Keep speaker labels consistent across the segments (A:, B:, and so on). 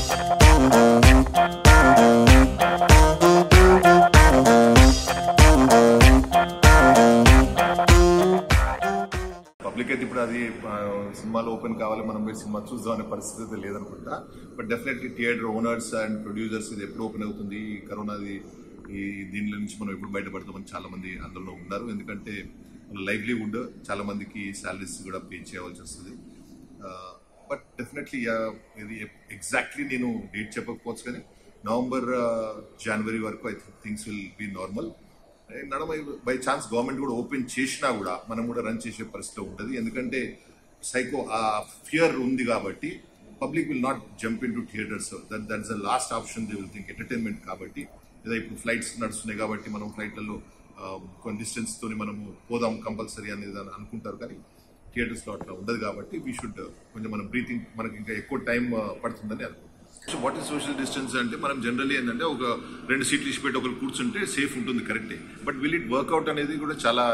A: Public అయితే ఇప్పుడు అది ఆ, సినిమాలు ఓపెన్ కావాలి మనం పోయి సినిమా చూద్దాం అనే పరిస్థితి అయితే లేదనుకుంటా but definitely theatre owners and producers ఇది ఎప్పుడు ఓపెన్ అవుతుంది ఈ కరోనాది ఈ దీనిలో నుంచి మనం ఎప్పుడు బయటపడతామని చాలా మంది అందులో ఉన్నారు ఎందుకంటే లైవ్లీవుడ్ చాలా మందికి శాలరీస్ కూడా పే చేయవలసి వస్తుంది బట్ డెఫినెట్లీ ఇది ఎగ్జాక్ట్లీ నేను డేట్ చెప్పకపోవచ్చు కానీ నవంబర్ జనవరి వరకు I think things will be normal నడమ బై ఛాన్స్ గవర్నమెంట్ కూడా ఓపెన్ చేసినా కూడా మనం కూడా రన్ చేసే పరిస్థితి ఉంటుంది ఎందుకంటే సైకో ఆ ఫియర్ ఉంది కాబట్టి public will not jump into theatres that that's the last option they will think entertainment కాబట్టి లేదా ఇప్పుడు ఫ్లైట్స్ నడుస్తున్నాయి కాబట్టి మనం ఫ్లైట్లలో కొన్ని డిస్టెన్స్ తోని మనము పోదాం కంపల్సరీ అనేది అని అనుకుంటారు కానీ థియేటర్స్ లో అట్లా ఉండదు కాబట్టి వీ షుడ్ కొంచెం మనం బ్రీతింగ్ మనకి ఇంకా ఎక్కువ టైం పడుతుందని అనుకుంటున్నాం so what is social distance అంటే మనం జనరల్లీ ఏంటంటే ఒక రెండు సీట్లు ఇచ్చి పెట్టి ఒకరు కూర్చుంటే సేఫ్ ఉంటుంది కరెక్టే బట్ విల్ ఇట్ వర్కౌట్ అనేది కూడా చాలా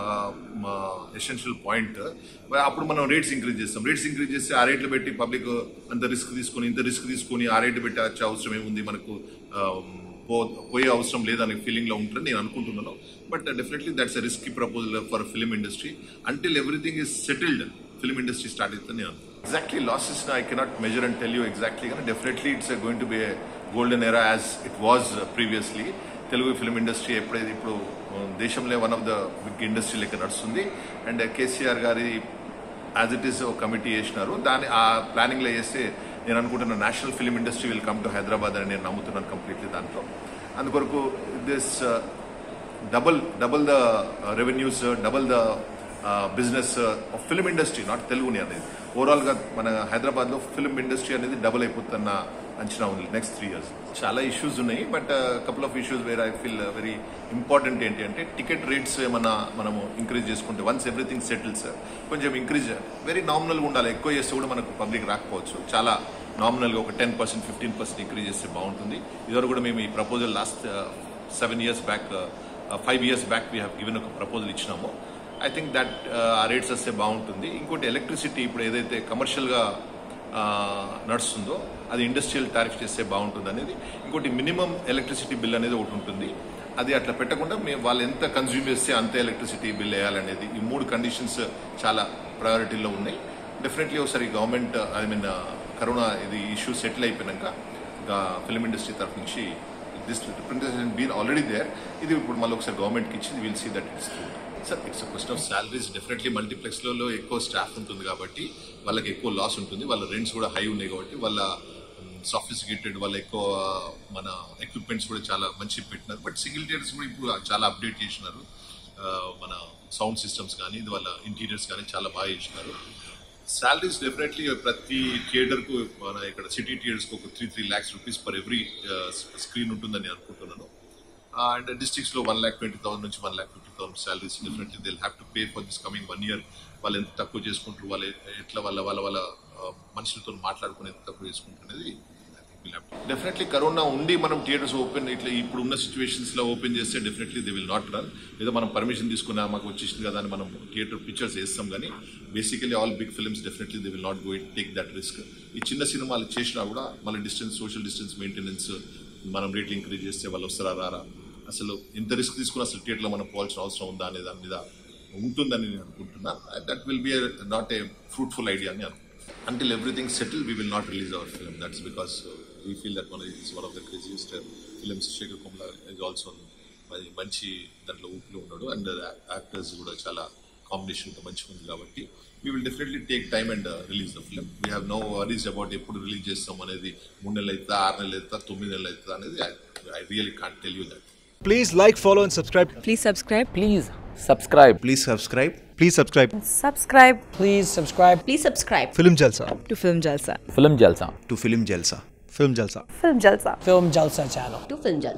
A: ఎసెన్షియల్ పాయింట్ అప్పుడు మనం రేట్స్ ఇంక్రీజ్ చేస్తాం రేట్స్ ఇంక్రీజ్ చేస్తే ఆ రేట్లు పెట్టి పబ్లిక్ అంత రిస్క్ తీసుకొని ఇంత రిస్క్ తీసుకొని ఆ రేటు పెట్టి వచ్చే అవసరం ఏముంది మనకు ఆ, పో పోయే అవసరం లేదనే ఫీలింగ్ లో ఉంటుందని నేను అనుకుంటున్నాను but definitely that's a risky proposal for film industry until everything is settled film industry start అవుతుంది నేను exactly losses I cannot measure and tell you exactly కానీ definitely it's going to be golden era as it was previously Telugu film industry ఎప్పుడైతే ఇప్పుడు um, దేశంలో one of the big industry లెక్క నడుస్తుంది and KCR గారి as it is ఒక committee చేసినారు దాని ఆ ప్లానింగ్ లో చేస్తే నేను అనుకుంటున్న national film industry will come to Hyderabad అని నేను నమ్ముతున్నాను కంప్లీట్లీ దాంట్లో అందుకొరకు this double double the revenues double the business of film industry not తెలుగుని అనేది ఓవరాల్ గా మన హైదరాబాద్ లో ఫిలిం ఇండస్ట్రీ అనేది డబుల్ అయిపోతున్న అంచనా ఉంది నెక్స్ట్ త్రీ ఇయర్స్ చాలా ఇష్యూస్ ఉన్నాయి but couple of issues where I feel very important ఏంటి అంటే టికెట్ రేట్స్ ఏమన్నా మనము ఇంక్రీజ్ చేసుకుంటే వన్స్ ఎవ్రీథింగ్ సెటిల్స్ కొంచెం ఇంక్రీజ్ వెరీ నామినల్ ఉండాలి ఎక్కువ చేస్తే కూడా మనకు పబ్లిక్ రాకపోవచ్చు చాలా నామినల్ గా ఒక ten percent fifteen percent increase చేస్తే బాగుంటుంది ఇదివరకు కూడా మేము ఈ proposal last seven years back five years back we have given ఒక ప్రపోజల్ ఇచ్చినాము ఐ థింక్ దట్ ఆ రేట్స్ వస్తే బాగుంటుంది ఇంకోటి ఎలక్ట్రిసిటీ ఇప్పుడు ఏదైతే కమర్షియల్గా నడుస్తుందో అది ఇండస్ట్రియల్ టారిఫ్ చేస్తే బాగుంటుంది అనేది ఇంకోటి మినిమం ఎలక్ట్రిసిటీ బిల్ అనేది ఒకటి ఉంటుంది అది అట్లా పెట్టకుండా మేము వాళ్ళు ఎంత కన్జ్యూమ్ చేస్తే అంతే ఎలక్ట్రిసిటీ బిల్ వేయాలనేది ఈ మూడు కండిషన్స్ చాలా ప్రయారిటీలో ఉన్నాయి డెఫినెట్లీ ఒకసారి గవర్నమెంట్ ఐ మీన్ కరోనా ఇది ఇష్యూ సెటిల్ అయిపోయినాక ఫిలిం ఇండస్ట్రీ తరఫు నుంచి this representation been already there ఇది ఇప్పుడు మళ్ళీ ఒకసారి గవర్నమెంట్కి ఇచ్చింది will see that it's through sir it's question of salaries definitely మల్టీప్లెక్స్లలో ఎక్కువ స్టాఫ్ ఉంటుంది కాబట్టి వాళ్ళకి ఎక్కువ లాస్ ఉంటుంది వాళ్ళ రెంట్స్ కూడా హై ఉన్నాయి కాబట్టి వాళ్ళ సాఫిస్టికేటెడ్ వాళ్ళ ఎక్కువ మన ఎక్విప్మెంట్స్ కూడా చాలా మంచి పెట్టినారు బట్ సింగిల్ థియేటర్స్ కూడా ఇప్పుడు చాలా అప్డేట్ చేసినారు ఆ, మన సౌండ్ సిస్టమ్స్ కానీ ఇది వాళ్ళ ఇంటీరియర్స్ కానీ చాలా బాగా చేసినారు శాలరీస్ డెఫినెట్లీ ప్రతి థియేటర్ కు మన ఇక్కడ సిటీ థియేటర్స్ కు ఒక three three lakhs rupees per every screen ఉంటుందని అనుకుంటున్నాను అండ్ డిస్ట్రిక్ట్స్ లో వన్ ల్యాక్ ట్వంటీ థౌసండ్ నుంచి one lakh fifty thousand salaries definitely they have to pay for this coming one year వాళ్ళు ఎంత తక్కువ చేసుకుంటారు వాళ్ళు ఎట్లా వాళ్ళ వాళ్ళ వాళ్ళ ఆ, మనుషులతో మాట్లాడుకుని ఎంత తక్కువ చేసుకుంటున్నది డెఫినెట్లీ కరోనా ఉండి మనం థియేటర్స్ ఓపెన్ ఇట్లా ఇప్పుడు ఉన్న సిచ్యువేషన్స్ లో ఓపెన్ చేస్తే definitely they will not run ఏదో మనం పర్మిషన్ తీసుకున్నా మాకు వచ్చేసింది కదా అని మనం థియేటర్ పిక్చర్స్ వేస్తాం కానీ basically all big films definitely they will not go it take that risk ఈ చిన్న సినిమాలు చేసినా కూడా మళ్ళీ డిస్టెన్స్ సోషల్ డిస్టెన్స్ మెయింటెనెన్స్ మనం రేట్లు ఇంక్రీజ్ చేస్తే వాళ్ళు వస్తారా రారా అసలు ఎంత రిస్క్ తీసుకుని అసలు థియేటర్లో మనం పోవాల్సిన అవసరం ఉందా అనే దాని మీద ఉంటుందని నేను అనుకుంటున్నా that will be not a fruitful idea అని అనుకుంటున్నాను until everything settle we will not release our film that's because we feel that one is one of the craziest films Sekhar Kammula is also మంచి దాంట్లో ఊపిలో ఉన్నాడు అండ్ యాక్టర్స్ కూడా చాలా combination మంచిగా ఉంది కాబట్టి we will definitely take time and release the film we have no worries about ఎప్పుడు రిలీజ్ చేస్తాం అనేది మూడు నెలలు అవుతుందా ఆరు నెలలు అవుతుందా తొమ్మిది నెలలు అవుతుందా అనేది I really can't tell you that
B: Please like, follow, and subscribe.
C: Please subscribe.
D: Please subscribe.
E: Please subscribe.
B: Please subscribe.
C: Subscribe
D: Please subscribe
C: Please subscribe
B: Film Jalsa.
C: to Film Jalsa.
D: Film Jalsa.
E: To Film Jalsa.
B: Film Jalsa.
C: Film Jalsa.
D: Film Jalsa channel.
C: To Film Jalsa.